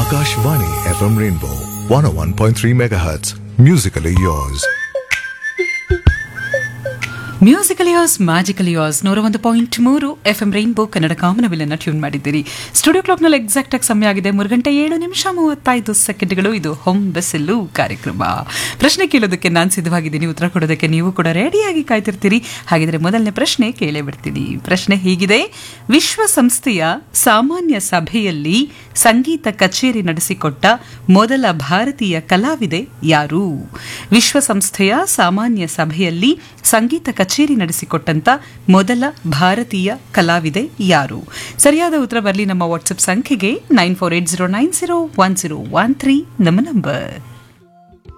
Akashvani FM Rainbow 101.3 MHz. Musically yours. Musical yours magical yours ನೂರ ಒಂದು point ಮೂರು F M rainbow Kannada ಕಾಮನವಿಲ್ಲನ್ನು tune ಮಾಡಿದ್ದೀರಿ ಸ್ಟುಡಿಯೋ ಕ್ಲಾಕ್ನಲ್ಲಿ ಎಕ್ಸಾಕ್ಟ್ ಆಗಿ ಸಮಯ ಆಗಿದೆ ಮೂರು ಗಂಟೆ ಏಳು ನಿಮಿಷ ಮೂವತ್ತೈದು ಸೆಕೆಂಡ್ಗಳು ಇದು ಹೊಂ ಬೆಸೆಲ್ಲು ಕಾರ್ಯಕ್ರಮ ಪ್ರಶ್ನೆ ಕೇಳೋದಕ್ಕೆ ನಾನು ಸಿದ್ಧವಾಗಿದ್ದೀನಿ ಉತ್ತರ ಕೊಡೋದಕ್ಕೆ ನೀವು ಕೂಡ ರೆಡಿಯಾಗಿ ಕಾಯ್ತಿರ್ತೀರಿ ಹಾಗಿದ್ರೆ ಮೊದಲನೇ ಪ್ರಶ್ನೆ ಕೇಳೇ ಬಿಡ್ತೀನಿ ಪ್ರಶ್ನೆ ಹೀಗಿದೆ ವಿಶ್ವಸಂಸ್ಥೆಯ ಸಾಮಾನ್ಯ ಸಭೆಯಲ್ಲಿ ಸಂಗೀತ ಕಚೇರಿ ನಡೆಸಿಕೊಟ್ಟ ಮೊದಲ ಭಾರತೀಯ ಕಲಾವಿದೆ ಯಾರು ವಿಶ್ವಸಂಸ್ಥೆಯ ಸಾಮಾನ್ಯ ಸಭೆಯಲ್ಲಿ ಸಂಗೀತ ಕಚೇರಿ ನಡೆಸಿಕೊಟ್ಟಂತ ಮೊದಲ ಭಾರತೀಯ ಕಲಾವಿದೆ ಯಾರು ಸರಿಯಾದ ಉತ್ತರ ಬರಲಿ ನಮ್ಮ ವಾಟ್ಸ್ಆಪ್ ಸಂಖ್ಯೆಗೆ nine four eight zero nine zero one zero one three ನಮ್ಮ ನಂಬರ್